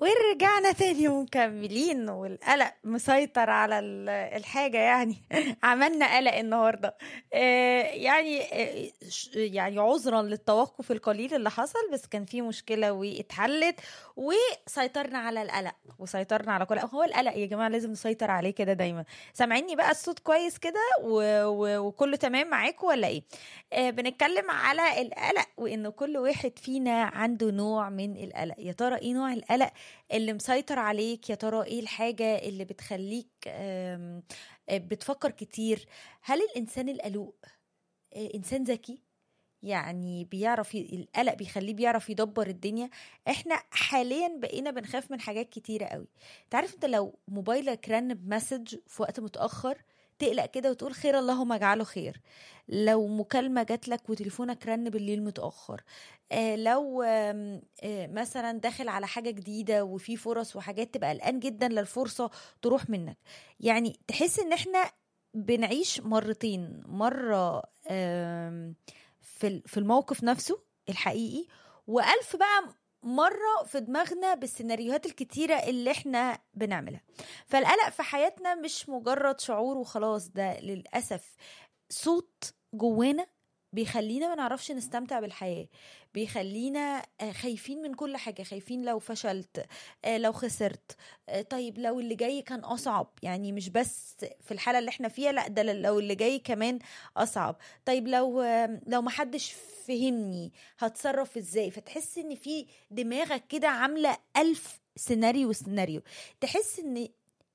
ورجعنا تاني ومكملين والقلق مسيطر على ال- الحاجة يعني عملنا قلق النهاردة آه، يعني آه، ش- يعني عذرا للتوقف القليل اللي حصل بس كان في مشكلة واتحلت وسيطرنا على القلق وسيطرنا على كل هو القلق يا جماعة لازم نسيطر عليه كده دايما سامعيني بقى الصوت كويس كده و- و- وكله تمام معاكم ولا ايه آه، بنتكلم على القلق وان كل واحد فينا عنده نوع من القلق يا ترى ايه نوع القلق اللي مسيطر عليك يا ترى ايه الحاجة اللي بتخليك آم، آه، بتفكر كتير هل الانسان القلق آه، انسان ذكي يعني بيعرف ي- القلق بيخليه بيعرف يدبر الدنيا احنا حاليا بقينا بنخاف من حاجات كتيرة قوي تعرف انت لو موبايلك رن بمسج في وقت متأخر تقلق كده وتقول خير اللهم اجعله خير لو مكالمة جات لك وتليفونك رن بالليل متأخر آه لو آم، آه مثلا داخل على حاجة جديدة وفي فرص وحاجات تبقى قلقان جدا للفرصة تروح منك يعني تحس ان احنا بنعيش مرتين مرة آم، في ال- في الموقف نفسه الحقيقي وألف بقى مرة في دماغنا بالسيناريوهات الكتيرة اللي احنا بنعملها فالقلق في حياتنا مش مجرد شعور وخلاص ده للأسف صوت جوانا بيخلينا ما نعرفش نستمتع بالحياة بيخلينا آه، خايفين من كل حاجة خايفين لو فشلت آه، لو خسرت آه، طيب لو اللي جاي كان أصعب يعني مش بس في الحالة اللي احنا فيها لا ده لو اللي جاي كمان أصعب طيب لو آه، لو محدش فهمني هتصرف ازاي فتحس ان في دماغك كده عاملة ألف سيناريو سيناريو تحس ان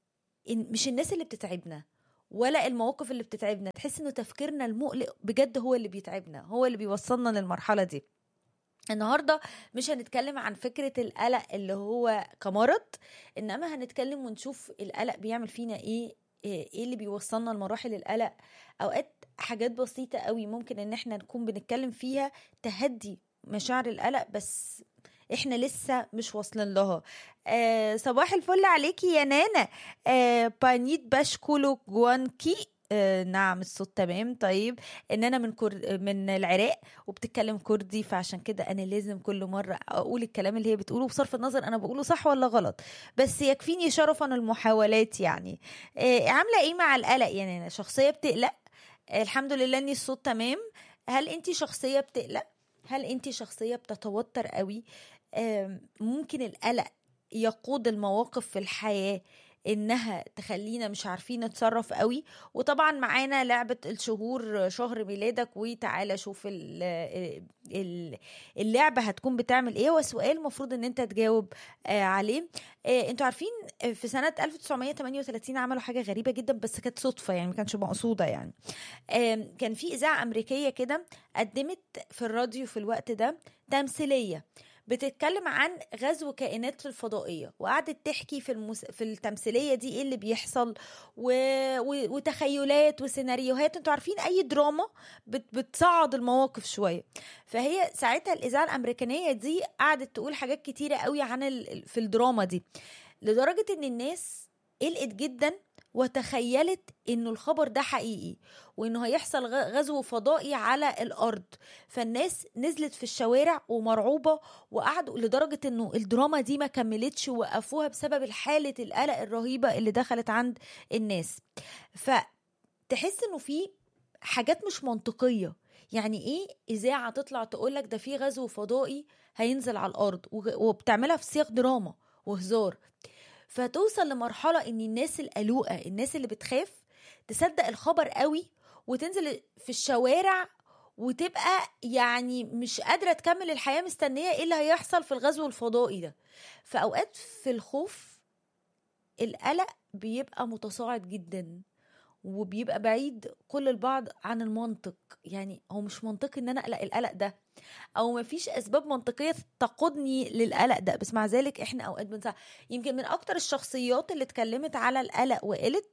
إن مش الناس اللي بتتعبنا ولا المواقف اللي بتتعبنا تحس انه تفكيرنا المقلق بجد هو اللي بيتعبنا هو اللي بيوصلنا للمرحلة دي النهارده مش هنتكلم عن فكرة القلق اللي هو كمرض انما هنتكلم ونشوف القلق بيعمل فينا ايه ايه إيه اللي بيوصلنا لمراحل القلق اوقات حاجات بسيطة قوي ممكن ان احنا نكون بنتكلم فيها تهدي مشاعر القلق بس احنا لسه مش واصلين لها آه صباح الفل عليكي يا نانا آه بانيت باشكولو جوانكي آه نعم الصوت تمام طيب ان انا من كر... من العراق وبتتكلم كردي فعشان كده انا لازم كل مره اقول الكلام اللي هي بتقوله بصرف النظر انا بقوله صح ولا غلط بس يكفيني شرفا المحاولات يعني آه عامله ايه مع القلق يعني انا شخصيه بتقلق آه الحمد لله اني الصوت تمام هل انت شخصيه بتقلق هل انت شخصيه بتتوتر قوي آم، ممكن القلق يقود المواقف في الحياة انها تخلينا مش عارفين نتصرف قوي وطبعا معانا لعبة الشهور شهر ميلادك وتعالى شوف ال- ال- اللعبة هتكون بتعمل ايه وسؤال المفروض ان انت تجاوب آه، عليه آه، انتوا عارفين آه، في سنة 1938 عملوا حاجة غريبة جدا بس كانت صدفة يعني ما كانش مقصودة يعني آم، كان في إذاعة أمريكية كده قدمت في الراديو في الوقت ده تمثيلية بتتكلم عن غزو كائنات الفضائية وقعدت تحكي في المس... في التمثيلية دي ايه اللي بيحصل و... و... وتخيلات وسيناريوهات انتوا عارفين اي دراما بت... بتصعد المواقف شوية فهي ساعتها الإذاعة الأمريكانية دي قعدت تقول حاجات كتيرة قوي عن ال... في الدراما دي لدرجة ان الناس قلقت جدا وتخيلت انه الخبر ده حقيقي وانه هيحصل غ- غزو فضائي على الارض فالناس نزلت في الشوارع ومرعوبه وقعدوا لدرجه انه الدراما دي ما كملتش ووقفوها بسبب حاله القلق الرهيبه اللي دخلت عند الناس فتحس انه في حاجات مش منطقيه يعني ايه اذاعه تطلع تقولك ده في غزو فضائي هينزل على الارض وغ- وبتعملها في سياق دراما وهزار فتوصل لمرحله ان الناس القلوقه الناس اللي بتخاف تصدق الخبر قوي وتنزل في الشوارع وتبقى يعني مش قادره تكمل الحياه مستنيه ايه اللي هيحصل في الغزو الفضائي ده فاوقات في الخوف القلق بيبقى متصاعد جدا وبيبقى بعيد كل البعض عن المنطق يعني هو مش منطقي ان انا اقلق القلق ده او مفيش اسباب منطقيه تقودني للقلق ده بس مع ذلك احنا اوقات بنسى يمكن من اكتر الشخصيات اللي اتكلمت على القلق وقالت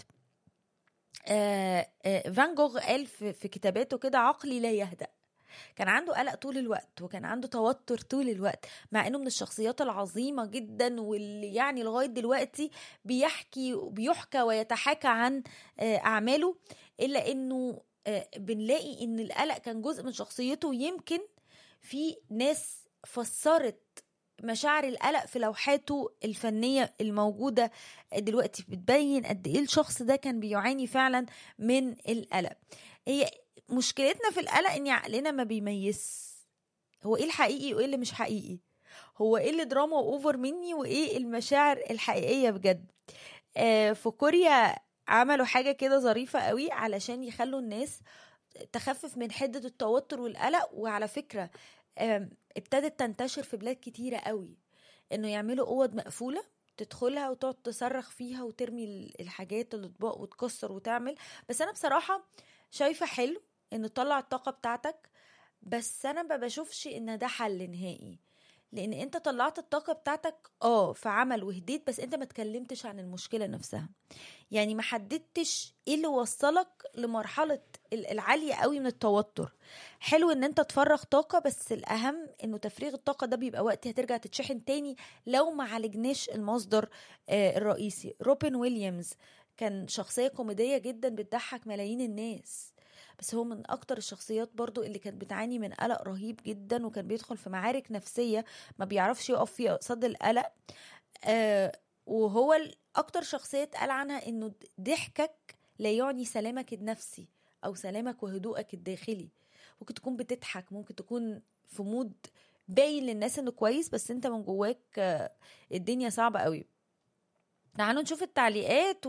آه آه فان جوغ قال في, في كتاباته كده عقلي لا يهدأ كان عنده قلق طول الوقت وكان عنده توتر طول الوقت مع انه من الشخصيات العظيمه جدا واللي يعني لغايه دلوقتي بيحكي بيحكى ويتحاكى عن آه، اعماله الا انه آه، بنلاقي ان القلق كان جزء من شخصيته يمكن في ناس فسرت مشاعر القلق في لوحاته الفنية الموجودة دلوقتي بتبين قد ايه الشخص ده كان بيعاني فعلا من القلق هي مشكلتنا في القلق ان عقلنا ما بيميز هو ايه الحقيقي وايه اللي مش حقيقي هو ايه اللي دراما واوفر مني وايه المشاعر الحقيقية بجد آه في كوريا عملوا حاجة كده ظريفة قوي علشان يخلوا الناس تخفف من حدة التوتر والقلق وعلى فكرة ابتدت تنتشر في بلاد كتيرة قوي انه يعملوا اوض مقفولة تدخلها وتقعد تصرخ فيها وترمي الحاجات الاطباق وتكسر وتعمل بس انا بصراحة شايفة حلو انه تطلع الطاقة بتاعتك بس انا ما بشوفش ان ده حل نهائي لان انت طلعت الطاقه بتاعتك اه في عمل وهديت بس انت ما اتكلمتش عن المشكله نفسها يعني ما حددتش ايه اللي وصلك لمرحله العاليه قوي من التوتر حلو ان انت تفرغ طاقه بس الاهم انه تفريغ الطاقه ده بيبقى وقت هترجع تتشحن تاني لو ما عالجناش المصدر آه الرئيسي روبن ويليامز كان شخصيه كوميديه جدا بتضحك ملايين الناس بس هو من اكتر الشخصيات برضو اللي كانت بتعاني من قلق رهيب جدا وكان بيدخل في معارك نفسية ما بيعرفش يقف فيها قصاد القلق آه وهو اكتر شخصية اتقال عنها انه ضحكك لا يعني سلامك النفسي او سلامك وهدوءك الداخلي ممكن تكون بتضحك ممكن تكون في مود باين للناس انه كويس بس انت من جواك آه الدنيا صعبة قوي تعالوا نشوف التعليقات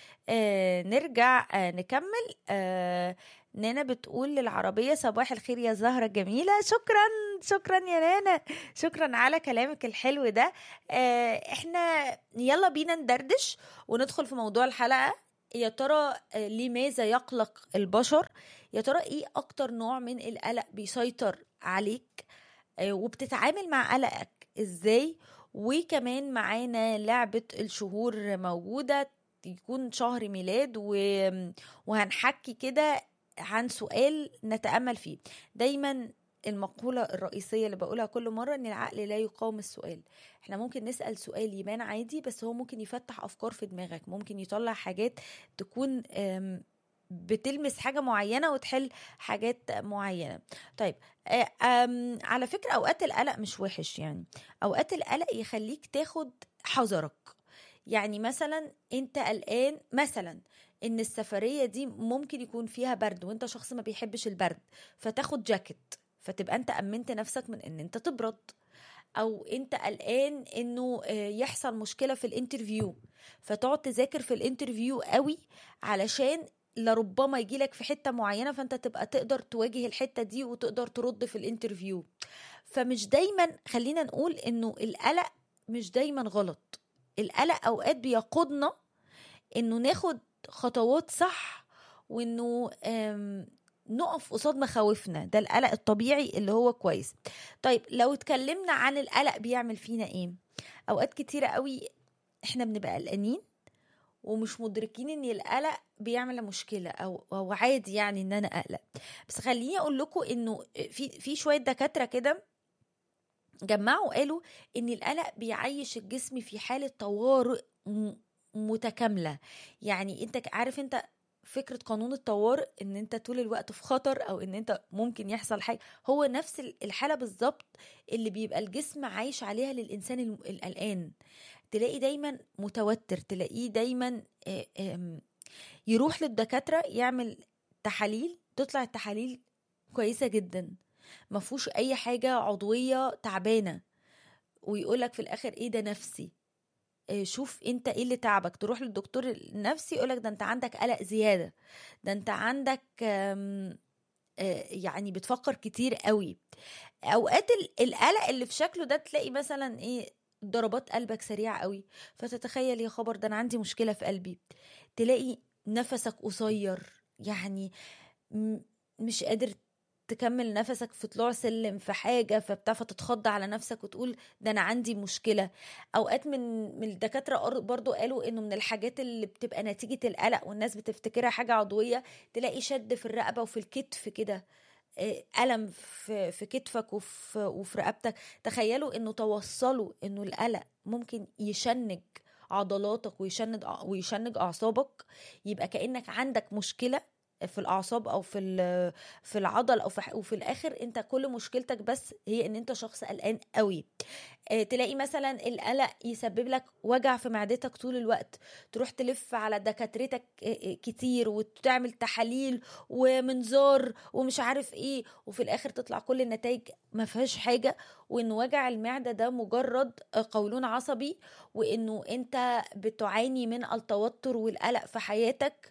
ونرجع آه نكمل آه نانا بتقول للعربية صباح الخير يا زهرة جميلة شكرا شكرا يا نانا شكرا على كلامك الحلو ده آه احنا يلا بينا ندردش وندخل في موضوع الحلقة يا ترى لماذا يقلق البشر يا ترى ايه اكتر نوع من القلق بيسيطر عليك وبتتعامل مع قلقك ازاي وكمان معانا لعبة الشهور موجودة يكون شهر ميلاد و... وهنحكي كده عن سؤال نتأمل فيه دايما المقولة الرئيسية اللي بقولها كل مرة ان العقل لا يقاوم السؤال احنا ممكن نسأل سؤال يبان عادي بس هو ممكن يفتح افكار في دماغك ممكن يطلع حاجات تكون بتلمس حاجة معينة وتحل حاجات معينة طيب على فكرة اوقات القلق مش وحش يعني اوقات القلق يخليك تاخد حذرك يعني مثلا انت قلقان مثلا ان السفرية دي ممكن يكون فيها برد وانت شخص ما بيحبش البرد فتاخد جاكيت فتبقى انت امنت نفسك من ان انت تبرد او انت قلقان انه يحصل مشكلة في الانترفيو فتقعد تذاكر في الانترفيو قوي علشان لربما يجيلك في حتة معينة فانت تبقى تقدر تواجه الحتة دي وتقدر ترد في الانترفيو فمش دايما خلينا نقول انه القلق مش دايما غلط القلق اوقات بيقودنا انه ناخد خطوات صح وانه نقف قصاد مخاوفنا ده القلق الطبيعي اللي هو كويس طيب لو اتكلمنا عن القلق بيعمل فينا ايه اوقات كتيرة قوي احنا بنبقى قلقانين ومش مدركين ان القلق بيعمل مشكله او او عادي يعني ان انا اقلق بس خليني اقول لكم انه في في شويه دكاتره كده جمعوا قالوا ان القلق بيعيش الجسم في حاله طوارئ متكامله يعني انت عارف انت فكره قانون الطوارئ ان انت طول الوقت في خطر او ان انت ممكن يحصل حاجه هو نفس الحاله بالظبط اللي بيبقى الجسم عايش عليها للانسان القلقان تلاقي دايما متوتر تلاقيه دايما يروح للدكاتره يعمل تحاليل تطلع التحاليل كويسه جدا ما فيهوش اي حاجه عضويه تعبانه ويقولك في الاخر ايه ده نفسي شوف انت ايه اللي تعبك تروح للدكتور النفسي يقولك ده انت عندك قلق زياده ده انت عندك يعني بتفكر كتير قوي اوقات القلق اللي في شكله ده تلاقي مثلا ايه ضربات قلبك سريعة قوي فتتخيل يا خبر ده انا عندي مشكلة في قلبي تلاقي نفسك قصير يعني مش قادر تكمل نفسك في طلوع سلم في حاجة فبتعرف تتخض على نفسك وتقول ده أنا عندي مشكلة أوقات من من الدكاترة برضو قالوا إنه من الحاجات اللي بتبقى نتيجة القلق والناس بتفتكرها حاجة عضوية تلاقي شد في الرقبة وفي الكتف كده ألم في في كتفك وفي وفي رقبتك تخيلوا إنه توصلوا إنه القلق ممكن يشنج عضلاتك ويشنج ويشنج أعصابك يبقى كأنك عندك مشكلة في الاعصاب او في ال- في العضل او في ح- وفي الاخر انت كل مشكلتك بس هي ان انت شخص قلقان قوي آه، تلاقي مثلا القلق يسبب لك وجع في معدتك طول الوقت تروح تلف على دكاترتك آه، آه، كتير وتعمل تحاليل ومنظار ومش عارف ايه وفي الاخر تطلع كل النتائج ما فيهاش حاجه وان وجع المعده ده مجرد آه، قولون عصبي وانه انت بتعاني من التوتر والقلق في حياتك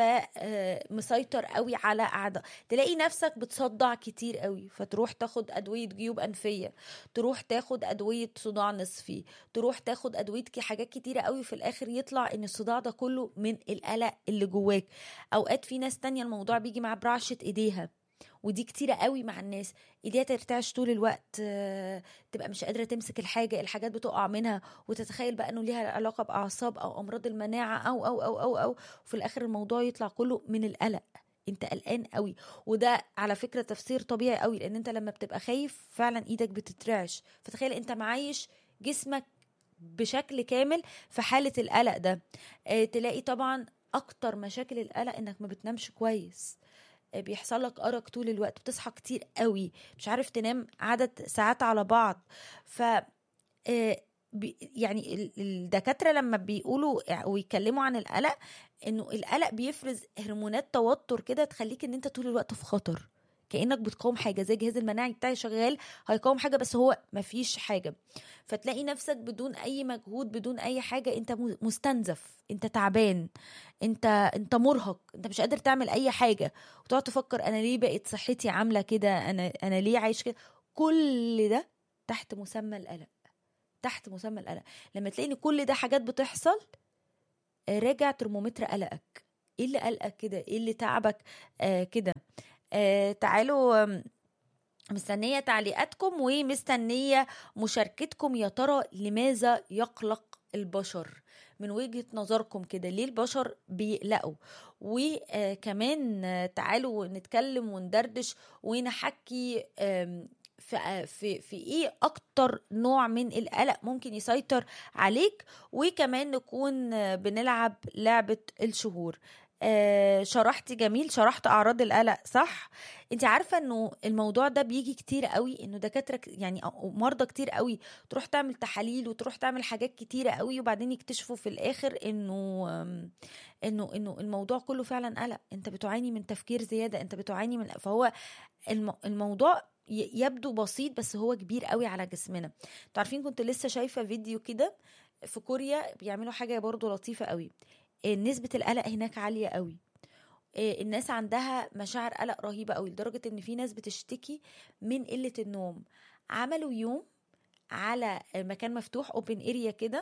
فمسيطر قوي على اعضاء تلاقي نفسك بتصدع كتير قوي فتروح تاخد ادويه جيوب انفيه تروح تاخد ادويه صداع نصفي تروح تاخد ادويه ك- حاجات كتيره قوي في الاخر يطلع ان الصداع ده كله من القلق اللي جواك اوقات في ناس تانية الموضوع بيجي مع برعشه ايديها ودي كتيرة قوي مع الناس ايديها ترتعش طول الوقت آه، تبقى مش قادرة تمسك الحاجة الحاجات بتقع منها وتتخيل بقى انه ليها علاقة بأعصاب او امراض المناعة او او او او او وفي الاخر الموضوع يطلع كله من القلق انت قلقان قوي وده على فكرة تفسير طبيعي قوي لان انت لما بتبقى خايف فعلا ايدك بتترعش فتخيل انت معايش جسمك بشكل كامل في حالة القلق ده آه، تلاقي طبعا اكتر مشاكل القلق انك ما بتنامش كويس آه، بيحصل لك ارق طول الوقت بتصحى كتير قوي مش عارف تنام عدد ساعات على بعض ف آه، بي- يعني ال- الدكاترة لما بيقولوا ويتكلموا عن القلق انه القلق بيفرز هرمونات توتر كده تخليك ان انت طول الوقت في خطر كانك بتقاوم حاجه زي الجهاز المناعي بتاعي شغال هيقاوم حاجه بس هو مفيش حاجه فتلاقي نفسك بدون اي مجهود بدون اي حاجه انت م- مستنزف انت تعبان انت انت مرهق انت مش قادر تعمل اي حاجه وتقعد تفكر انا ليه بقت صحتي عامله كده انا انا ليه عايش كده كل ده تحت مسمى القلق تحت مسمى القلق لما تلاقي ان كل ده حاجات بتحصل آه، راجع ترمومتر قلقك ايه اللي قلقك كده ايه اللي تعبك آه كده آه تعالوا آم، مستنية تعليقاتكم ومستنية مشاركتكم يا ترى لماذا يقلق البشر من وجهة نظركم كده ليه البشر بيقلقوا وكمان تعالوا نتكلم وندردش ونحكي آم، في في في ايه اكتر نوع من القلق ممكن يسيطر عليك وكمان نكون آه، بنلعب لعبة الشهور آه، شرحتي جميل شرحت اعراض القلق صح انت عارفه انه الموضوع ده بيجي كتير قوي انه دكاتره ك- يعني أو مرضى كتير قوي تروح تعمل تحاليل وتروح تعمل حاجات كتيره قوي وبعدين يكتشفوا في الاخر انه آم، انه انه الموضوع كله فعلا قلق انت بتعاني من تفكير زياده انت بتعاني من فهو الم- الموضوع ي- يبدو بسيط بس هو كبير قوي على جسمنا انتوا عارفين كنت لسه شايفه فيديو كده في كوريا بيعملوا حاجه برضو لطيفه قوي آه، نسبه القلق هناك عاليه قوي آه، الناس عندها مشاعر قلق رهيبه قوي لدرجه ان في ناس بتشتكي من قله النوم عملوا يوم على مكان مفتوح اوبن اريا كده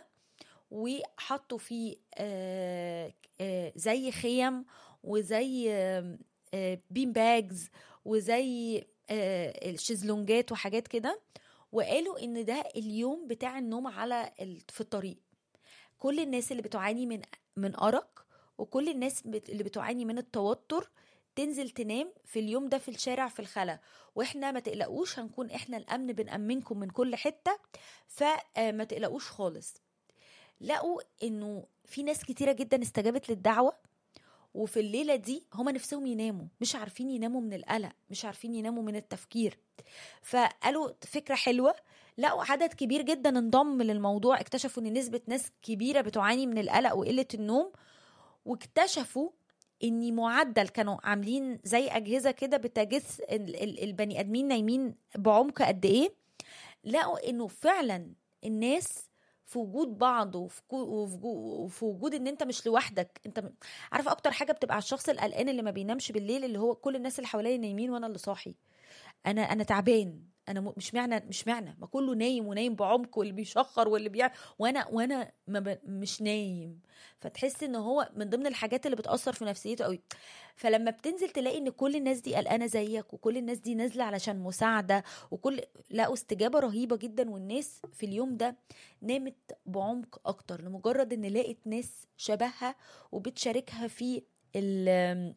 وحطوا فيه آه، آه، زي خيم وزي آم، آه، بين باجز وزي آه، الشيزلونجات وحاجات كده وقالوا ان ده اليوم بتاع النوم على ال- في الطريق كل الناس اللي بتعاني من من أرق وكل الناس بت- اللي بتعاني من التوتر تنزل تنام في اليوم ده في الشارع في الخلا واحنا ما تقلقوش هنكون احنا الامن بنأمنكم من كل حتة فما تقلقوش خالص لقوا انه في ناس كتيرة جدا استجابت للدعوة وفي الليلة دي هما نفسهم يناموا مش عارفين يناموا من القلق مش عارفين يناموا من التفكير فقالوا فكرة حلوة لقوا عدد كبير جدا انضم للموضوع اكتشفوا ان نسبة ناس كبيرة بتعاني من القلق وقلة النوم واكتشفوا ان معدل كانوا عاملين زي اجهزة كده بتجس ال- ال- البني ادمين نايمين بعمق قد ايه لقوا انه فعلا الناس في وجود بعض وفي كو- وفي جو- وفي وجود ان انت مش لوحدك انت م- عارفه اكتر حاجه بتبقى على الشخص القلقان اللي ما بينامش بالليل اللي هو كل الناس اللي حواليا نايمين وانا اللي صاحي انا انا تعبان انا م- مش معنى مش معنى ما كله نايم ونايم بعمق واللي بيشخر واللي بيعمل وانا وانا ما ب... مش نايم فتحس ان هو من ضمن الحاجات اللي بتاثر في نفسيته قوي فلما بتنزل تلاقي ان كل الناس دي قلقانه زيك وكل الناس دي نازله علشان مساعده وكل لقوا استجابه رهيبه جدا والناس في اليوم ده نامت بعمق اكتر لمجرد ان لقت ناس شبهها وبتشاركها في ال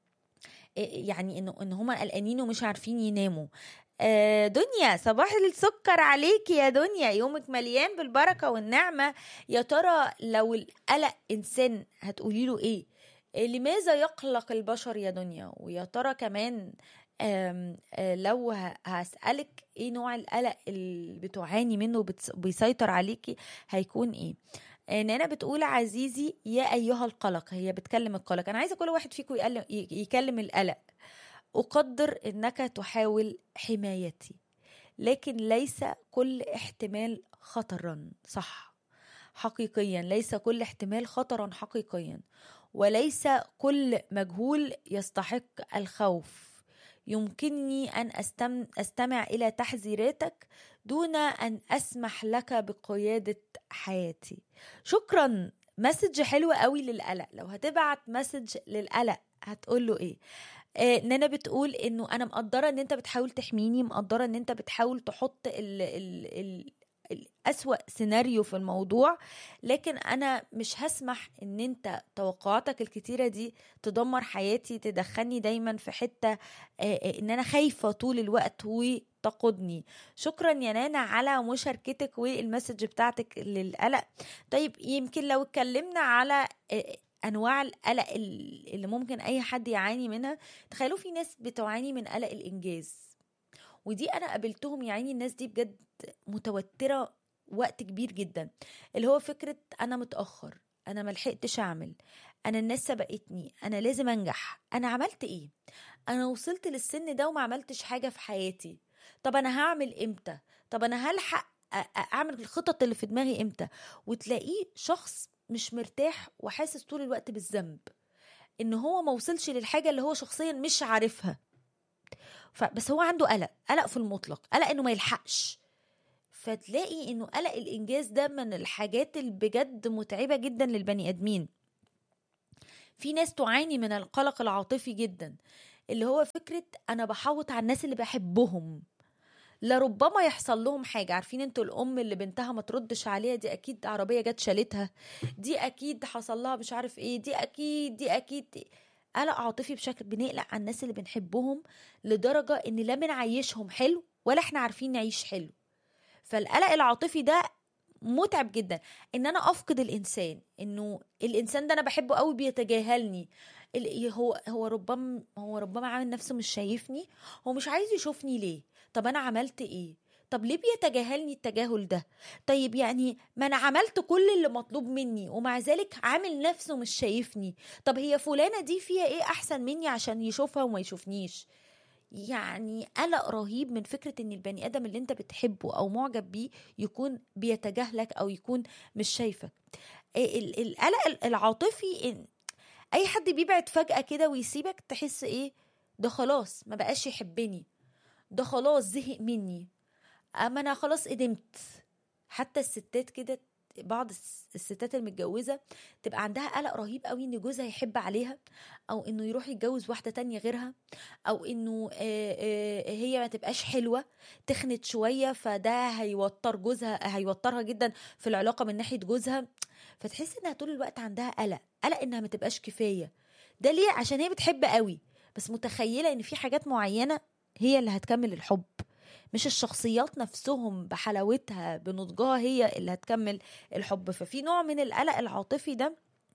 يعني انه ان هما قلقانين ومش عارفين يناموا آه، دنيا صباح السكر عليكي يا دنيا يومك مليان بالبركة والنعمة يا ترى لو القلق إنسان هتقولي له إيه لماذا يقلق البشر يا دنيا ويا ترى كمان لو هسألك ايه نوع القلق اللي بتعاني منه بيسيطر عليكي هيكون ايه نانا بتقول عزيزي يا ايها القلق هي بتكلم القلق انا عايزه كل واحد فيكم يكلم القلق اقدر انك تحاول حمايتي لكن ليس كل احتمال خطرا صح حقيقيا ليس كل احتمال خطرا حقيقيا وليس كل مجهول يستحق الخوف يمكنني ان أستم استمع الى تحذيراتك دون ان اسمح لك بقياده حياتي شكرا مسج حلو قوي للقلق لو هتبعت مسج للقلق هتقول له ايه آه نانا بتقول انه انا مقدره ان انت بتحاول تحميني مقدره ان انت بتحاول تحط ال ال ال الأسوأ سيناريو في الموضوع لكن أنا مش هسمح إن أنت توقعاتك الكتيرة دي تدمر حياتي تدخلني دايما في حتة إن أنا خايفة طول الوقت وتقودني شكرا يا نانا على مشاركتك والمسج بتاعتك للقلق طيب يمكن لو اتكلمنا على انواع القلق اللي ممكن اي حد يعاني منها تخيلوا في ناس بتعاني من قلق الانجاز ودي انا قابلتهم يعني الناس دي بجد متوتره وقت كبير جدا اللي هو فكره انا متاخر انا ملحقتش اعمل انا الناس سبقتني انا لازم انجح انا عملت ايه انا وصلت للسن ده وما عملتش حاجه في حياتي طب انا هعمل امتى طب انا هلحق اعمل الخطط اللي في دماغي امتى وتلاقيه شخص مش مرتاح وحاسس طول الوقت بالذنب ان هو ما وصلش للحاجه اللي هو شخصيا مش عارفها فبس هو عنده قلق قلق في المطلق قلق انه ما يلحقش فتلاقي انه قلق الانجاز ده من الحاجات اللي بجد متعبه جدا للبني ادمين في ناس تعاني من القلق العاطفي جدا اللي هو فكره انا بحوط على الناس اللي بحبهم لربما يحصل لهم حاجه عارفين انتوا الام اللي بنتها ما تردش عليها دي اكيد عربيه جت شالتها دي اكيد حصل لها مش عارف ايه دي اكيد دي اكيد دي. قلق عاطفي بشكل بنقلق على الناس اللي بنحبهم لدرجه ان لا بنعيشهم حلو ولا احنا عارفين نعيش حلو فالقلق العاطفي ده متعب جدا ان انا افقد الانسان انه الانسان ده انا بحبه قوي بيتجاهلني هو هو ربما هو ربما عامل نفسه مش شايفني هو مش عايز يشوفني ليه طب انا عملت ايه طب ليه بيتجاهلني التجاهل ده طيب يعني ما انا عملت كل اللي مطلوب مني ومع ذلك عامل نفسه مش شايفني طب هي فلانة دي فيها ايه احسن مني عشان يشوفها وما يشوفنيش يعني قلق رهيب من فكرة ان البني ادم اللي انت بتحبه او معجب بيه يكون بيتجاهلك او يكون مش شايفك القلق العاطفي اي حد بيبعد فجأة كده ويسيبك تحس ايه ده خلاص ما بقاش يحبني ده خلاص زهق مني اما انا خلاص قدمت حتى الستات كده بعض الستات المتجوزه تبقى عندها قلق رهيب قوي ان جوزها يحب عليها او انه يروح يتجوز واحده تانية غيرها او انه هي ما تبقاش حلوه تخنت شويه فده هيوتر جوزها هيوترها جدا في العلاقه من ناحيه جوزها فتحس انها طول الوقت عندها قلق قلق انها ما تبقاش كفايه ده ليه عشان هي بتحب قوي بس متخيله ان في حاجات معينه هي اللي هتكمل الحب مش الشخصيات نفسهم بحلاوتها بنضجها هي اللي هتكمل الحب ففي نوع من القلق العاطفي ده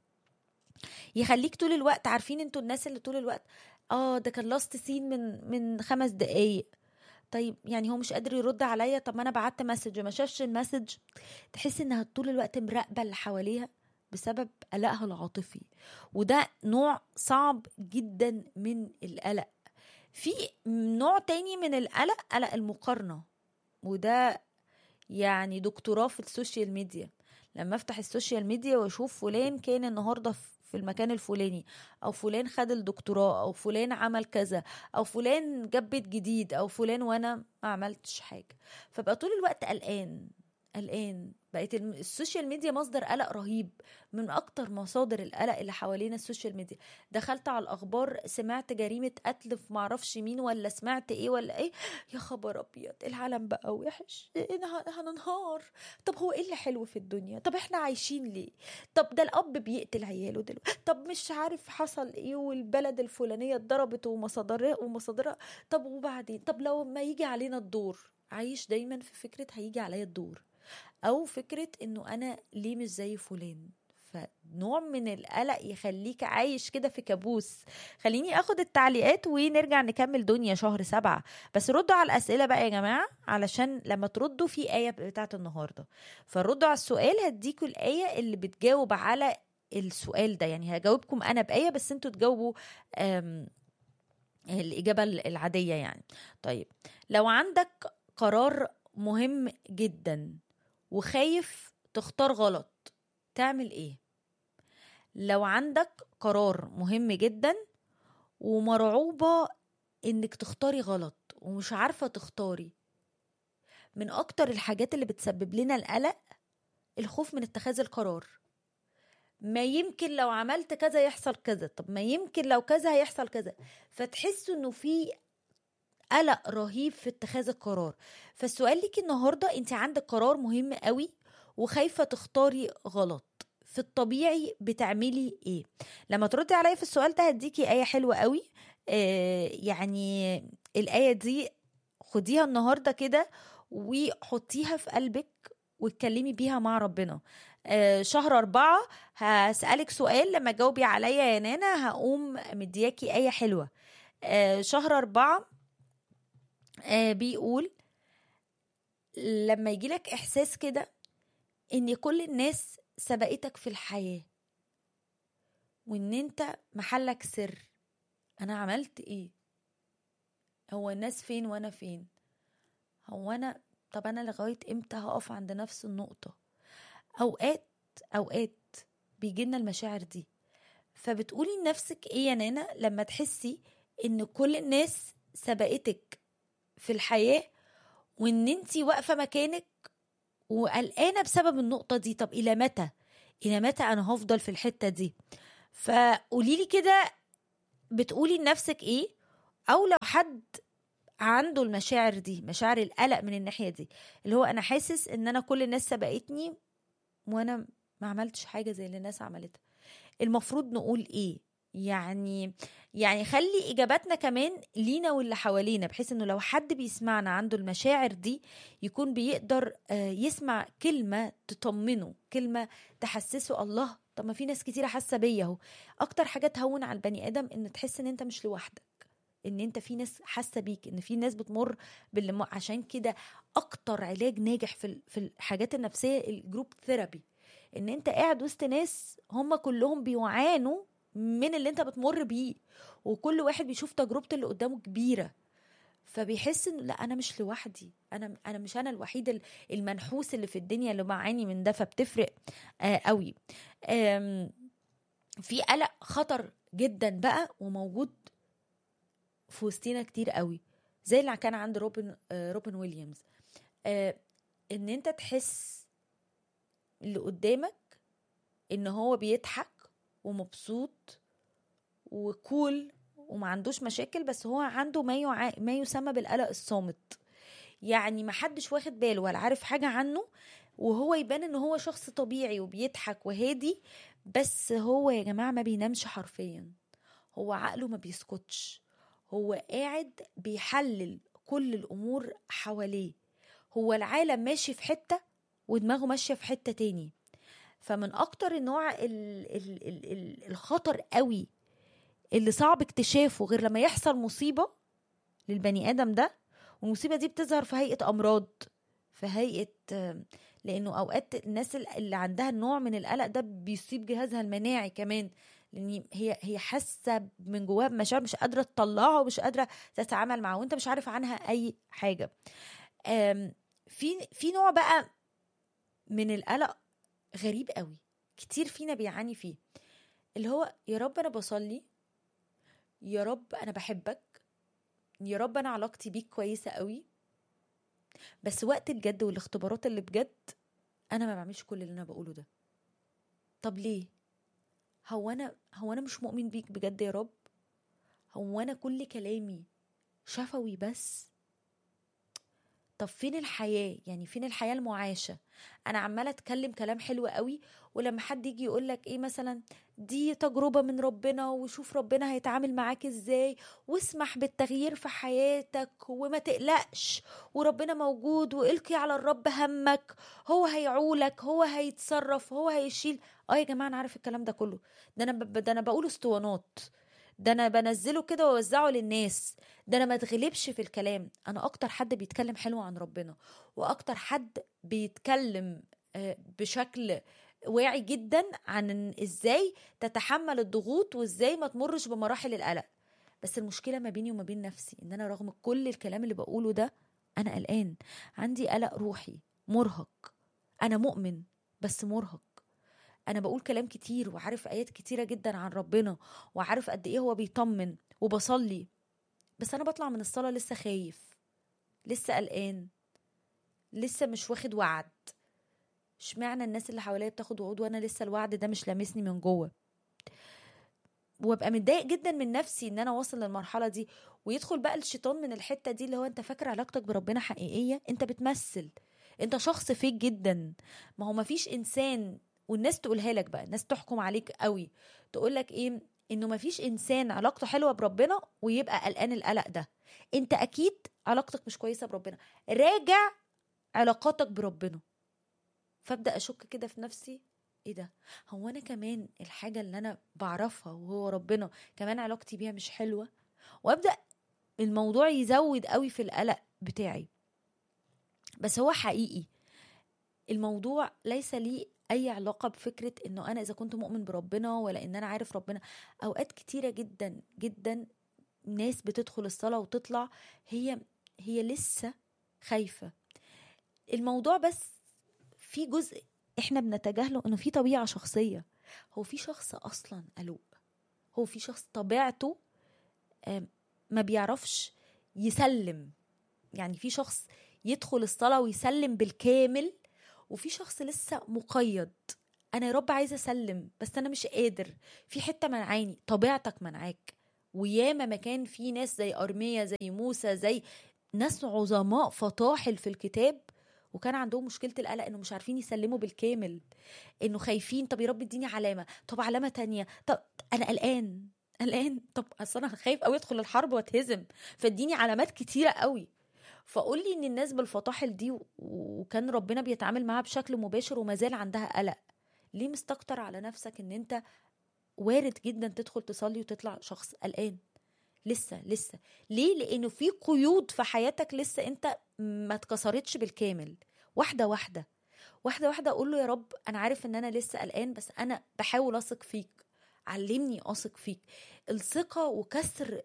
يخليك طول الوقت عارفين انتوا الناس اللي طول الوقت اه ده كان لاست سين من من خمس دقايق طيب يعني هو مش قادر يرد عليا طب ما انا بعت مسج وما شافش المسج تحس انها طول الوقت مراقبه اللي حواليها بسبب قلقها العاطفي وده نوع صعب جدا من القلق في نوع تاني من القلق قلق المقارنة وده يعني دكتوراه في السوشيال ميديا لما افتح السوشيال ميديا واشوف فلان كان النهارده في المكان الفلاني او فلان خد الدكتوراه او فلان عمل كذا او فلان جاب بيت جديد او فلان وانا ما عملتش حاجه فبقى طول الوقت قلقان قلقان بقت السوشيال ميديا مصدر قلق رهيب من اكتر مصادر القلق اللي حوالينا السوشيال ميديا دخلت على الاخبار سمعت جريمه قتل في معرفش مين ولا سمعت ايه ولا ايه يا خبر ابيض العالم بقى وحش هننهار طب هو ايه اللي حلو في الدنيا طب احنا عايشين ليه طب ده الاب بيقتل عياله دلوقتي طب مش عارف حصل ايه والبلد الفلانيه اتضربت ومصادرها ومصادرها طب وبعدين طب لو ما يجي علينا الدور عايش دايما في فكره هيجي عليا الدور او فكره انه انا ليه مش زي فلان فنوع من القلق يخليك عايش كده في كابوس خليني اخد التعليقات ونرجع نكمل دنيا شهر سبعة بس ردوا على الاسئله بقى يا جماعه علشان لما تردوا في ايه بتاعت النهارده فردوا على السؤال هديكوا الايه اللي بتجاوب على السؤال ده يعني هجاوبكم انا بايه بس انتوا تجاوبوا أم الإجابة العادية يعني طيب لو عندك قرار مهم جدا وخايف تختار غلط تعمل ايه لو عندك قرار مهم جدا ومرعوبة انك تختاري غلط ومش عارفة تختاري من اكتر الحاجات اللي بتسبب لنا القلق الخوف من اتخاذ القرار ما يمكن لو عملت كذا يحصل كذا طب ما يمكن لو كذا هيحصل كذا فتحسوا انه في قلق رهيب في اتخاذ القرار فالسؤال ليكي النهارده انت عندك قرار مهم قوي وخايفه تختاري غلط في الطبيعي بتعملي ايه لما تردي عليا في السؤال ده هديكي ايه حلوه قوي آه يعني الايه دي خديها النهارده كده وحطيها في قلبك واتكلمي بيها مع ربنا آه شهر أربعة هسألك سؤال لما تجاوبي عليا يا نانا هقوم مدياكي آية حلوة آه شهر أربعة آه بيقول لما يجيلك إحساس كده إن كل الناس سبقتك في الحياة وإن أنت محلك سر أنا عملت إيه هو الناس فين وأنا فين هو أنا طب أنا لغاية إمتى هقف عند نفس النقطة أوقات أوقات بيجيلنا المشاعر دي فبتقولي لنفسك إيه يا نانا لما تحسي إن كل الناس سبقتك في الحياة وإن أنتي واقفة مكانك وقلقانة بسبب النقطة دي طب إلى متى إلى متى أنا هفضل في الحتة دي فقوليلي كده بتقولي لنفسك إيه أو لو حد عنده المشاعر دي مشاعر القلق من الناحية دي اللي هو أنا حاسس إن أنا كل الناس سبقتني وأنا ما عملتش حاجة زي اللي الناس عملتها المفروض نقول إيه يعني يعني خلي اجاباتنا كمان لينا واللي حوالينا بحيث انه لو حد بيسمعنا عنده المشاعر دي يكون بيقدر يسمع كلمه تطمنه كلمه تحسسه الله طب ما في ناس كتيره حاسه بيا اهو اكتر حاجه تهون على البني ادم ان تحس ان انت مش لوحدك ان انت في ناس حاسه بيك ان في ناس بتمر باللي عشان كده اكتر علاج ناجح في في الحاجات النفسيه الجروب ثيرابي ان انت قاعد وسط ناس هم كلهم بيعانوا من اللي انت بتمر بيه وكل واحد بيشوف تجربته اللي قدامه كبيره فبيحس انه لا انا مش لوحدي انا انا مش انا الوحيد المنحوس اللي في الدنيا اللي بعاني من ده فبتفرق آه قوي آم في قلق خطر جدا بقى وموجود في وسطينا كتير قوي زي اللي كان عند روبن آه روبن ويليامز آه ان انت تحس اللي قدامك ان هو بيضحك ومبسوط وكول وما عندوش مشاكل بس هو عنده ما يع... ما يسمى بالقلق الصامت يعني ما حدش واخد باله ولا عارف حاجه عنه وهو يبان ان هو شخص طبيعي وبيضحك وهادي بس هو يا جماعه ما بينامش حرفيا هو عقله ما بيسكتش هو قاعد بيحلل كل الامور حواليه هو العالم ماشي في حته ودماغه ماشيه في حته تاني فمن اكتر النوع ال ال ال ال الخطر قوي اللي صعب اكتشافه غير لما يحصل مصيبة للبني آدم ده والمصيبة دي بتظهر في هيئة أمراض في هيئة لأنه أوقات الناس اللي عندها النوع من القلق ده بيصيب جهازها المناعي كمان لأن هي هي حاسة من جواها بمشاعر مش قادرة تطلعها ومش قادرة تتعامل معاها وأنت مش عارف عنها أي حاجة في في نوع بقى من القلق غريب قوي كتير فينا بيعاني فيه اللي هو يا رب انا بصلي يا رب انا بحبك يا رب انا علاقتي بيك كويسه قوي بس وقت الجد والاختبارات اللي بجد انا ما بعملش كل اللي انا بقوله ده طب ليه هو انا هو انا مش مؤمن بيك بجد يا رب هو انا كل كلامي شفوي بس طب فين الحياه يعني فين الحياه المعاشه انا عماله اتكلم كلام حلو قوي ولما حد يجي يقول لك ايه مثلا دي تجربه من ربنا وشوف ربنا هيتعامل معاك ازاي واسمح بالتغيير في حياتك وما تقلقش وربنا موجود والقي على الرب همك هو هيعولك هو هيتصرف هو هيشيل اه يا جماعه انا عارف الكلام ده كله ده انا ب... ده انا بقول اسطوانات ده انا بنزله كده واوزعه للناس ده انا ما اتغلبش في الكلام انا اكتر حد بيتكلم حلو عن ربنا واكتر حد بيتكلم بشكل واعي جدا عن ازاي تتحمل الضغوط وازاي ما تمرش بمراحل القلق بس المشكله ما بيني وما بين نفسي ان انا رغم كل الكلام اللي بقوله ده انا قلقان عندي قلق روحي مرهق انا مؤمن بس مرهق انا بقول كلام كتير وعارف ايات كتيره جدا عن ربنا وعارف قد ايه هو بيطمن وبصلي بس انا بطلع من الصلاه لسه خايف لسه قلقان لسه مش واخد وعد اشمعنى الناس اللي حواليا بتاخد وعود وانا لسه الوعد ده مش لامسني من جوه وابقى متضايق جدا من نفسي ان انا واصل للمرحله دي ويدخل بقى الشيطان من الحته دي اللي هو انت فاكر علاقتك بربنا حقيقيه انت بتمثل انت شخص فيك جدا ما هو مفيش انسان والناس تقولها لك بقى الناس تحكم عليك قوي تقول لك ايه انه مفيش انسان علاقته حلوه بربنا ويبقى قلقان القلق ده انت اكيد علاقتك مش كويسه بربنا راجع علاقاتك بربنا فابدا اشك كده في نفسي ايه ده هو انا كمان الحاجه اللي انا بعرفها وهو ربنا كمان علاقتي بيها مش حلوه وابدا الموضوع يزود قوي في القلق بتاعي بس هو حقيقي الموضوع ليس لي اي علاقه بفكره انه انا اذا كنت مؤمن بربنا ولا ان انا عارف ربنا اوقات كتيره جدا جدا ناس بتدخل الصلاه وتطلع هي هي لسه خايفه الموضوع بس في جزء احنا بنتجاهله انه في طبيعه شخصيه هو في شخص اصلا قلق هو في شخص طبيعته ما بيعرفش يسلم يعني في شخص يدخل الصلاه ويسلم بالكامل وفي شخص لسه مقيد انا يا رب عايزه اسلم بس انا مش قادر في حته منعاني طبيعتك منعاك وياما مكان في ناس زي ارميا زي موسى زي ناس عظماء فطاحل في الكتاب وكان عندهم مشكله القلق انه مش عارفين يسلموا بالكامل انه خايفين طب يا رب اديني علامه طب علامه تانية طب انا قلقان قلقان طب اصل انا خايف قوي ادخل الحرب واتهزم فاديني علامات كتيره قوي فقول لي ان الناس بالفطاحل دي وكان ربنا بيتعامل معاها بشكل مباشر وما زال عندها قلق ليه مستكتر على نفسك ان انت وارد جدا تدخل تصلي وتطلع شخص قلقان لسه لسه ليه لانه في قيود في حياتك لسه انت ما اتكسرتش بالكامل واحده واحده واحده واحده اقول له يا رب انا عارف ان انا لسه قلقان بس انا بحاول اثق فيك علمني اثق فيك الثقه وكسر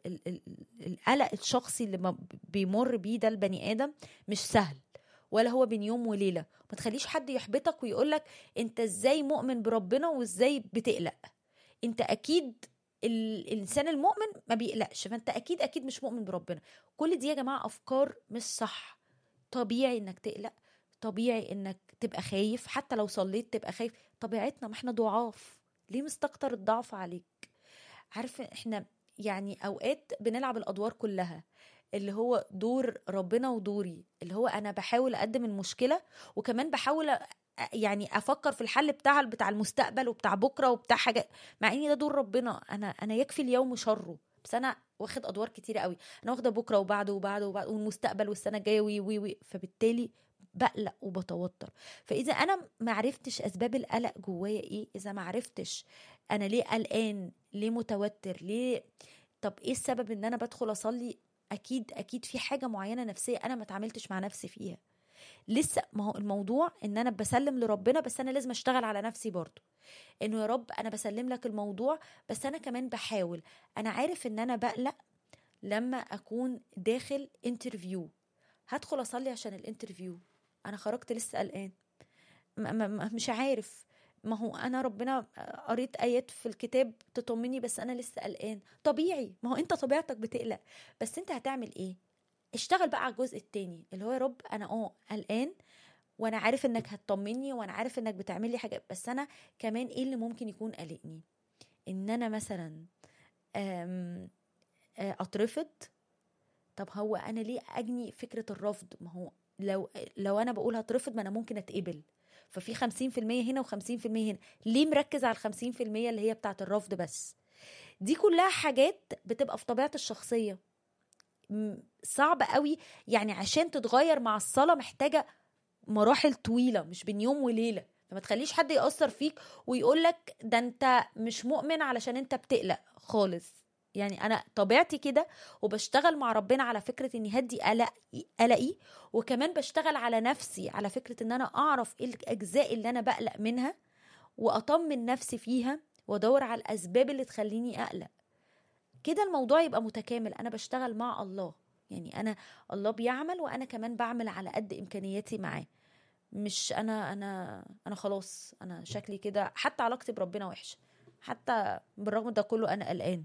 القلق الشخصي اللي بيمر بيه ده البني ادم مش سهل ولا هو بين يوم وليله ما تخليش حد يحبطك ويقولك انت ازاي مؤمن بربنا وازاي بتقلق انت اكيد الانسان المؤمن ما بيقلقش فانت اكيد اكيد مش مؤمن بربنا كل دي يا جماعه افكار مش صح طبيعي انك تقلق طبيعي انك تبقى خايف حتى لو صليت تبقى خايف طبيعتنا ما احنا ضعاف ليه مستكتر الضعف عليك عارف احنا يعني اوقات بنلعب الادوار كلها اللي هو دور ربنا ودوري اللي هو انا بحاول اقدم المشكله وكمان بحاول يعني افكر في الحل بتاع بتاع المستقبل وبتاع بكره وبتاع حاجه مع ان ده دور ربنا انا انا يكفي اليوم شره بس انا واخد ادوار كتيره قوي انا واخده بكره وبعده وبعده وبعده والمستقبل والسنه الجايه وي وي وي فبالتالي بقلق وبتوتر فاذا انا ما عرفتش اسباب القلق جوايا ايه اذا ما عرفتش انا ليه قلقان ليه متوتر ليه طب ايه السبب ان انا بدخل اصلي اكيد اكيد في حاجه معينه نفسيه انا ما اتعاملتش مع نفسي فيها لسه ما هو الموضوع ان انا بسلم لربنا بس انا لازم اشتغل على نفسي برضو انه يا رب انا بسلم لك الموضوع بس انا كمان بحاول انا عارف ان انا بقلق لما اكون داخل انترفيو هدخل اصلي عشان الانترفيو انا خرجت لسه قلقان مش عارف ما هو انا ربنا قريت ايات في الكتاب تطمني بس انا لسه قلقان طبيعي ما هو انت طبيعتك بتقلق بس انت هتعمل ايه اشتغل بقى على الجزء التاني اللي هو يا رب انا اه قلقان وانا عارف انك هتطمني وانا عارف انك بتعمل لي حاجه بس انا كمان ايه اللي ممكن يكون قلقني ان انا مثلا اترفض طب هو انا ليه اجني فكره الرفض ما هو لو لو انا بقول هترفض ما انا ممكن اتقبل ففي 50% هنا و50% هنا ليه مركز على ال 50% اللي هي بتاعه الرفض بس دي كلها حاجات بتبقى في طبيعه الشخصيه م- صعب قوي يعني عشان تتغير مع الصلاه محتاجه مراحل طويله مش بين يوم وليله فما تخليش حد يأثر فيك ويقول لك ده انت مش مؤمن علشان انت بتقلق خالص يعني انا طبيعتي كده وبشتغل مع ربنا على فكره اني هدي قلق قلقي وكمان بشتغل على نفسي على فكره ان انا اعرف ايه الاجزاء اللي انا بقلق منها واطمن نفسي فيها وادور على الاسباب اللي تخليني اقلق كده الموضوع يبقى متكامل انا بشتغل مع الله يعني انا الله بيعمل وانا كمان بعمل على قد امكانياتي معاه مش انا انا انا خلاص انا شكلي كده حتى علاقتي بربنا وحشه حتى بالرغم ده كله انا قلقان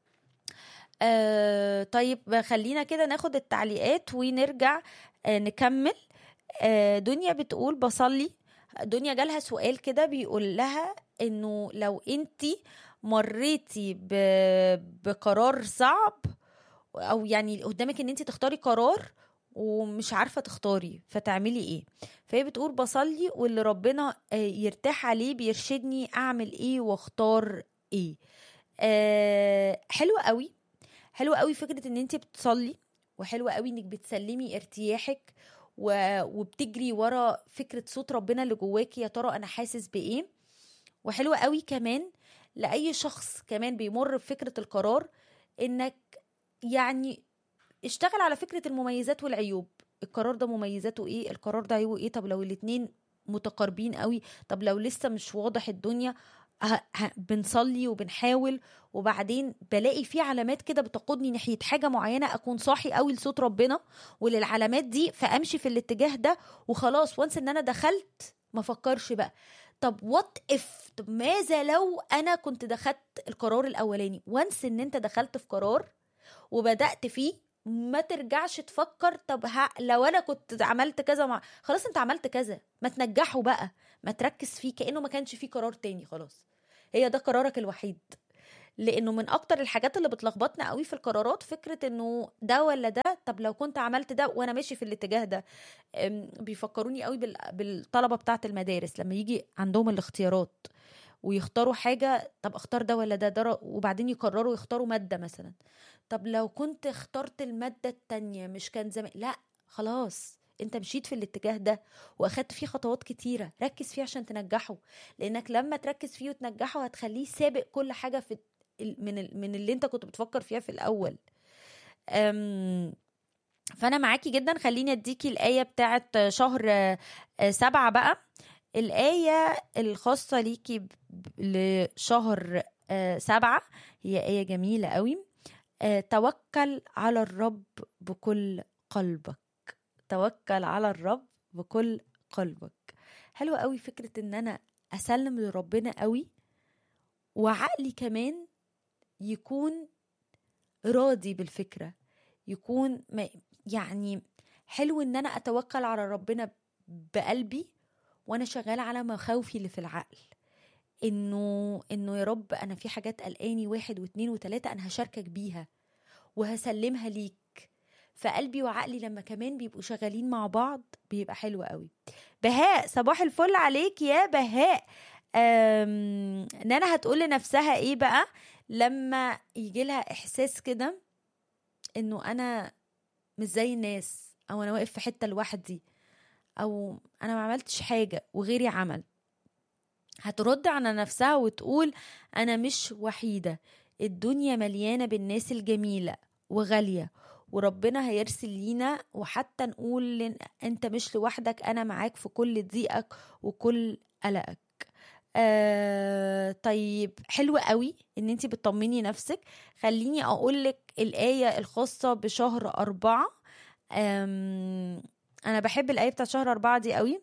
آه طيب خلينا كده ناخد التعليقات ونرجع آه نكمل آه دنيا بتقول بصلي دنيا جالها سؤال كده بيقول لها انه لو انتي مريتي ب- بقرار صعب او يعني قدامك ان انت تختاري قرار ومش عارفه تختاري فتعملي ايه فهي بتقول بصلي واللي ربنا آه، يرتاح عليه بيرشدني اعمل ايه واختار ايه آه حلو قوي حلو قوي فكره ان انت بتصلي وحلو قوي انك بتسلمي ارتياحك و... وبتجري ورا فكره صوت ربنا اللي جواكي يا ترى انا حاسس بايه وحلو قوي كمان لاي شخص كمان بيمر بفكره القرار انك يعني اشتغل على فكره المميزات والعيوب القرار ده مميزاته ايه القرار ده عيوبه ايه طب لو الاتنين متقاربين قوي طب لو لسه مش واضح الدنيا ه... ه... بنصلي وبنحاول وبعدين بلاقي في علامات كده بتقودني ناحيه حاجه معينه اكون صاحي قوي لصوت ربنا وللعلامات دي فامشي في الاتجاه ده وخلاص وانس ان انا دخلت ما فكرش بقى طب وات اف طب ماذا لو انا كنت دخلت القرار الاولاني وانس ان انت دخلت في قرار وبدات فيه ما ترجعش تفكر طب ها لو انا كنت عملت كذا مع خلاص انت عملت كذا ما تنجحه بقى ما تركز فيه كانه ما كانش فيه قرار تاني خلاص هي ده قرارك الوحيد لانه من اكتر الحاجات اللي بتلخبطنا قوي في القرارات فكره انه ده ولا ده طب لو كنت عملت ده وانا ماشي في الاتجاه ده أم، بيفكروني قوي بال- بالطلبه بتاعه المدارس لما يجي عندهم الاختيارات ويختاروا حاجه طب اختار ده ولا ده, ده ر- وبعدين يقرروا يختاروا ماده مثلا طب لو كنت اخترت الماده التانية مش كان زمان لا خلاص انت مشيت في الاتجاه ده واخدت فيه خطوات كتيره ركز فيه عشان تنجحه لانك لما تركز فيه وتنجحه هتخليه سابق كل حاجه في ال- من ال- من اللي انت كنت بتفكر فيها في الاول أم، فانا معاكي جدا خليني اديكي الايه بتاعت شهر آه، آه، سبعة بقى الايه الخاصه ليكي ب- ب- لشهر آه، سبعة هي ايه جميله قوي آه، توكل على الرب بكل قلبك توكل على الرب بكل قلبك حلوة قوي فكرة ان انا اسلم لربنا قوي وعقلي كمان يكون راضي بالفكرة يكون ما يعني حلو ان انا اتوكل على ربنا بقلبي وانا شغالة على مخاوفي اللي في العقل انه انه يا رب انا في حاجات قلقاني واحد واتنين وتلاتة انا هشاركك بيها وهسلمها ليك فقلبي وعقلي لما كمان بيبقوا شغالين مع بعض بيبقى حلو قوي بهاء صباح الفل عليك يا بهاء أم، نانا هتقول لنفسها ايه بقى لما يجي لها احساس كده انه انا مش زي الناس او انا واقف في حته لوحدي او انا ما عملتش حاجه وغيري عمل هترد على نفسها وتقول انا مش وحيده الدنيا مليانه بالناس الجميله وغاليه وربنا هيرسل لينا وحتى نقول لن- انت مش لوحدك انا معاك في كل ضيقك وكل قلقك آه طيب حلو قوي ان انت بتطمني نفسك خليني اقول لك الايه الخاصه بشهر أربعة آم، انا بحب الايه بتاعت شهر أربعة دي قوي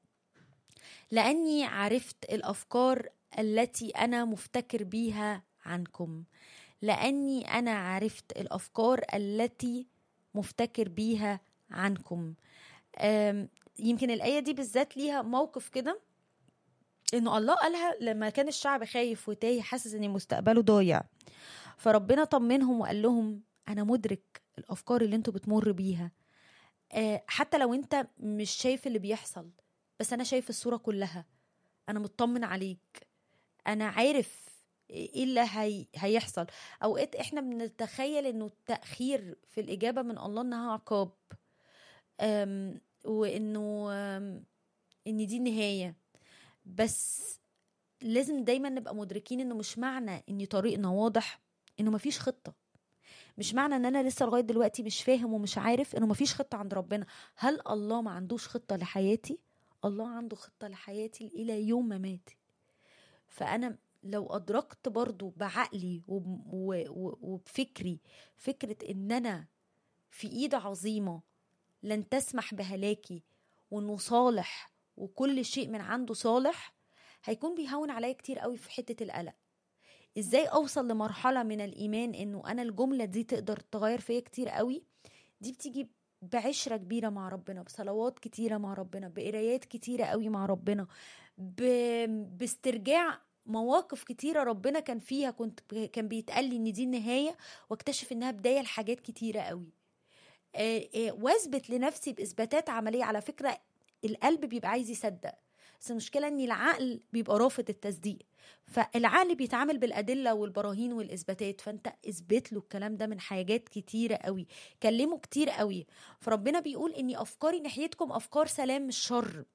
لاني عرفت الافكار التي انا مفتكر بيها عنكم لاني انا عرفت الافكار التي مفتكر بيها عنكم آم، يمكن الايه دي بالذات ليها موقف كده انه الله قالها لما كان الشعب خايف وتايه حاسس ان مستقبله ضايع فربنا طمنهم وقال لهم انا مدرك الافكار اللي انتوا بتمر بيها آه، حتى لو انت مش شايف اللي بيحصل بس انا شايف الصورة كلها انا مطمن عليك انا عارف ايه اللي هي... هيحصل اوقات احنا بنتخيل انه التاخير في الاجابه من الله انها عقاب أم... وانه أم... ان دي النهايه بس لازم دايما نبقى مدركين انه مش معنى ان طريقنا واضح انه مفيش خطه مش معنى ان انا لسه لغايه دلوقتي مش فاهم ومش عارف انه مفيش خطه عند ربنا هل الله ما عندوش خطه لحياتي الله عنده خطه لحياتي الى يوم ما ماتي فانا لو ادركت برضو بعقلي وب- و- و- وبفكري فكره ان انا في ايد عظيمه لن تسمح بهلاكي وانه صالح وكل شيء من عنده صالح هيكون بيهون عليا كتير قوي في حته القلق ازاي اوصل لمرحله من الايمان انه انا الجمله دي تقدر تغير فيا كتير قوي دي بتيجي بعشره كبيره مع ربنا بصلوات كتيره مع ربنا بقرايات كتيره قوي مع ربنا ب... باسترجاع مواقف كتيره ربنا كان فيها كنت كان بيتقال لي ان دي النهايه واكتشف انها بدايه لحاجات كتيره قوي آه، آه، واثبت لنفسي باثباتات عمليه على فكره القلب بيبقى عايز يصدق بس المشكله ان العقل بيبقى رافض التصديق فالعقل بيتعامل بالادله والبراهين والاثباتات فانت اثبت له الكلام ده من حاجات كتيره قوي كلمه كتير قوي فربنا بيقول اني افكاري ناحيتكم افكار سلام مش شر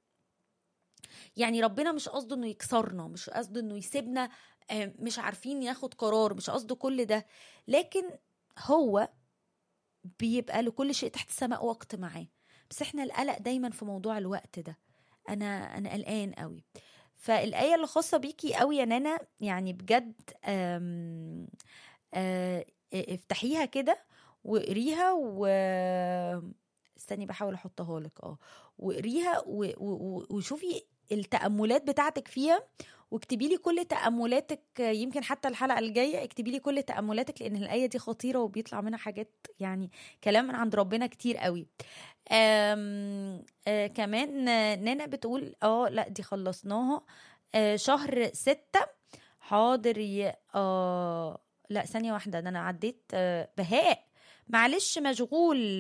يعني ربنا مش قصده انه يكسرنا مش قصده انه يسيبنا آه، مش عارفين ياخد قرار مش قصده كل ده لكن هو بيبقى لكل شيء تحت السماء وقت معاه بس احنا القلق دايما في موضوع الوقت ده انا انا قلقان قوي فالايه اللي خاصه بيكي قوي يا نانا يعني بجد آم، آه، افتحيها كده واقريها و استني بحاول احطها لك اه واقريها و... و... و- وشوفي التأملات بتاعتك فيها واكتبي لي كل تأملاتك يمكن حتى الحلقة الجاية اكتبي لي كل تأملاتك لأن الآية دي خطيرة وبيطلع منها حاجات يعني كلام من عند ربنا كتير قوي آم آه كمان آه، نانا بتقول اه لا دي خلصناها آه شهر ستة حاضر ي... اه لا ثانية واحدة ده أنا عديت آه بهاء معلش مشغول